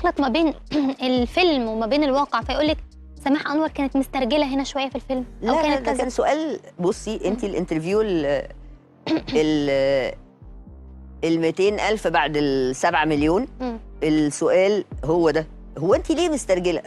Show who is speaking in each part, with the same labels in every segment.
Speaker 1: يخلط ما بين الفيلم وما بين الواقع فيقول لك سماح انور كانت مسترجله هنا شويه في الفيلم
Speaker 2: لا
Speaker 1: او
Speaker 2: لا
Speaker 1: كانت
Speaker 2: ده
Speaker 1: كذا
Speaker 2: كان سؤال بصي انت الانترفيو ال ال ال 200 ألف بعد ال 7 مليون
Speaker 1: مم.
Speaker 2: السؤال هو ده هو انت ليه مسترجله؟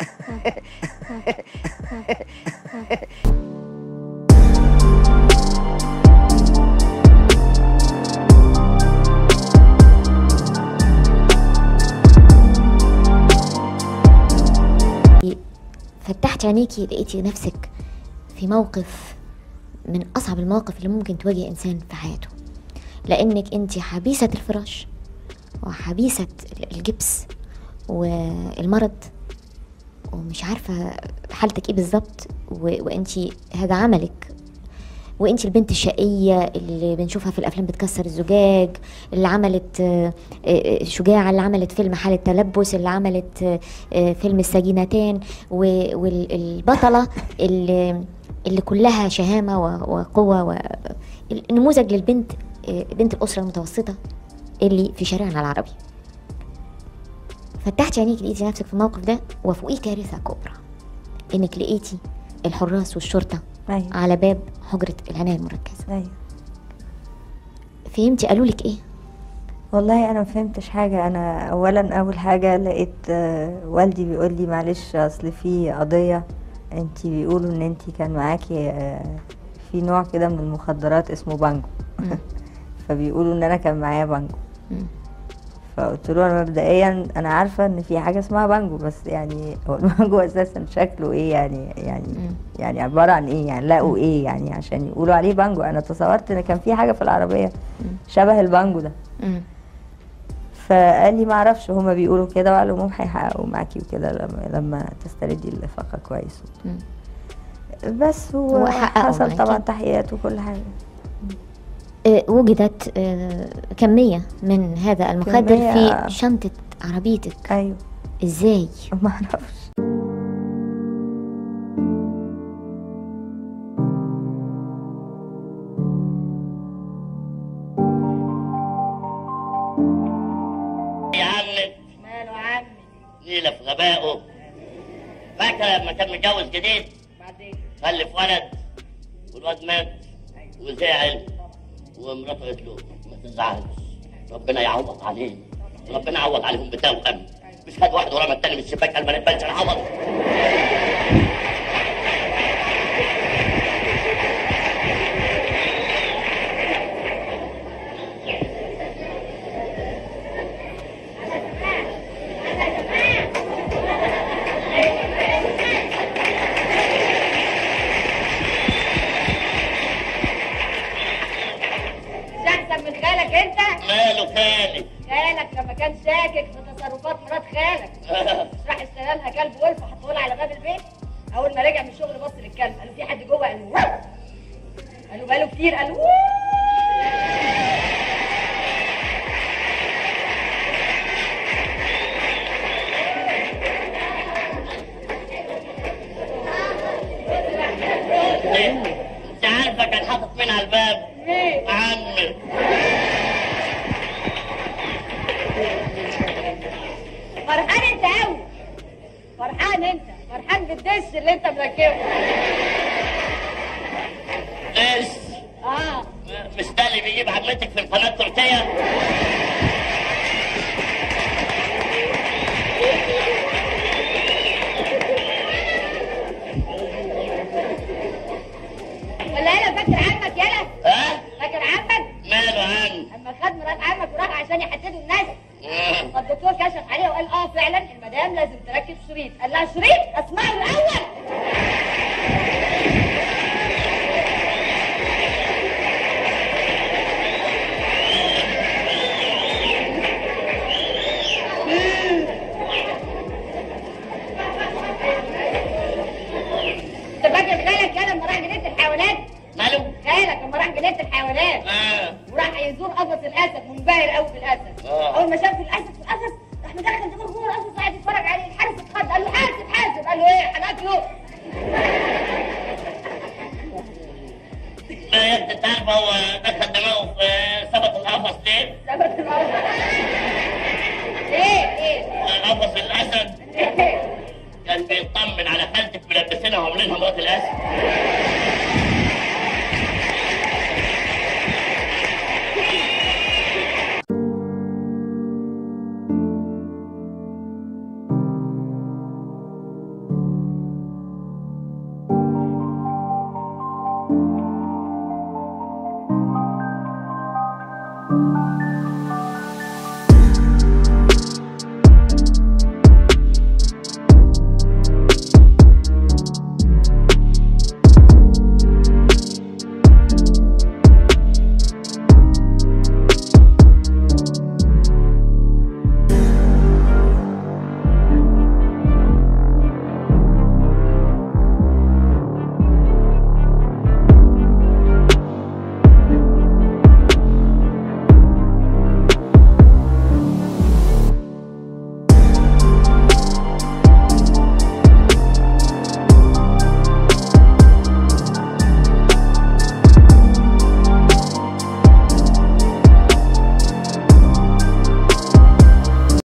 Speaker 3: فتحت عينيكي لقيتي نفسك في موقف من أصعب المواقف اللي ممكن تواجه إنسان في حياته لأنك أنت حبيسة الفراش وحبيسة الجبس والمرض ومش عارفة حالتك ايه بالظبط و- وانتي هذا عملك وانتي البنت الشقية اللي بنشوفها في الافلام بتكسر الزجاج اللي عملت آه، آه، شجاعة اللي عملت فيلم حالة تلبس اللي عملت آه، آه، فيلم السجينتان و- والبطلة اللي اللي كلها شهامة و- وقوة و- نموذج للبنت آه، بنت الأسرة المتوسطة اللي في شارعنا العربي فتحتي عينيك لقيتي نفسك في الموقف ده وفوقيه كارثة كبرى انك لقيتي الحراس والشرطة
Speaker 4: ايوه
Speaker 3: على باب حجرة العناية المركزة
Speaker 4: ايوه
Speaker 3: فهمتي قالوا لك ايه
Speaker 4: والله انا ما فهمتش حاجه انا اولا اول حاجه لقيت آه، والدي بيقول لي معلش اصل في قضيه انت بيقولوا ان انت كان معاكي آه، في نوع كده من المخدرات اسمه بانجو
Speaker 3: مم.
Speaker 4: فبيقولوا ان انا كان معايا بانجو
Speaker 3: مم.
Speaker 4: فقلت له انا مبدئيا انا عارفه ان في حاجه اسمها بانجو بس يعني هو البانجو اساسا شكله ايه يعني يعني
Speaker 3: مم.
Speaker 4: يعني عباره عن ايه يعني لقوا ايه يعني عشان يقولوا عليه بانجو انا تصورت ان كان في حاجه في العربيه شبه البانجو ده
Speaker 3: مم.
Speaker 4: فقال لي ما اعرفش هما بيقولوا كده وقال لهم هيحققوا معاكي وكده لما لما تستردي الافاقه كويس
Speaker 3: مم.
Speaker 4: بس هو
Speaker 3: وحققوا
Speaker 4: حصل
Speaker 3: معاكي.
Speaker 4: طبعا تحقيقات وكل حاجه
Speaker 3: آه، وجدت آه، كمية من هذا المخدر
Speaker 4: كمية-
Speaker 3: في شنطة عربيتك
Speaker 4: ايوه
Speaker 3: ازاي
Speaker 4: ما اعرفش
Speaker 5: يا عمك
Speaker 6: ماله عمي
Speaker 5: نيلة في غبائه فاكرة لما كان متجوز جديد
Speaker 6: بعدين
Speaker 5: خلف ولد والواد مات وزعل ومراته قالت له ما تزعلش ربنا يعوض عليه ربنا يعوض عليهم بتوأم مش خد واحد ورا التاني من الشباك قال ما نقبلش العوض
Speaker 6: مش احسن من خالك انت
Speaker 5: ماله خالي
Speaker 6: خالك لما كان شاكك في تصرفات مرات خالك مش راح اشترى لها كلب ولف وحطه لها على باب البيت اول ما رجع من الشغل بص للكلب قال له في حد جوه قال له "واو". قال له بقاله كتير قال له "واو".
Speaker 5: انت عارفة كان حاطط مين على الباب
Speaker 6: مين
Speaker 5: عمي
Speaker 6: فرحان انت قوي فرحان انت فرحان بالدش اللي انت مركبه
Speaker 5: ايش
Speaker 6: اه
Speaker 5: مش ده اللي بيجيب عمتك في القناة التركية
Speaker 6: ولا يلا فاكر عمك يلا
Speaker 5: ها
Speaker 6: فاكر عمك
Speaker 5: ماله عم
Speaker 6: اما خد مرات عمك وراح عشان يحددوا الناس فالدكتور كشف عليه وقال اه فعلا المدام لازم تركب شريط قال لها شريط اسمعه الاول انت فاكر خالك كان لما راح جنينه الحيوانات
Speaker 5: ماله
Speaker 6: خالك لما راح جنينه الحيوانات
Speaker 5: اه
Speaker 6: وراح يزور قفص الاسد منبهر قوي بالاسد
Speaker 5: آه.
Speaker 6: اول ما شاف الاسد في القفص راح مدخل دماغه جوه القفص قاعد يتفرج عليه الحارس اتخض قال له حاسب حاسب قال له ايه هناكله
Speaker 5: لا يا ابني انت عارفه هو دخل دماغه في سبت القفص ليه؟
Speaker 6: ثبت الارض ايه ايه
Speaker 5: قفص الاسد الاسد كان بيطمن على خالتك ملبسينها وعاملينها مرات الاسد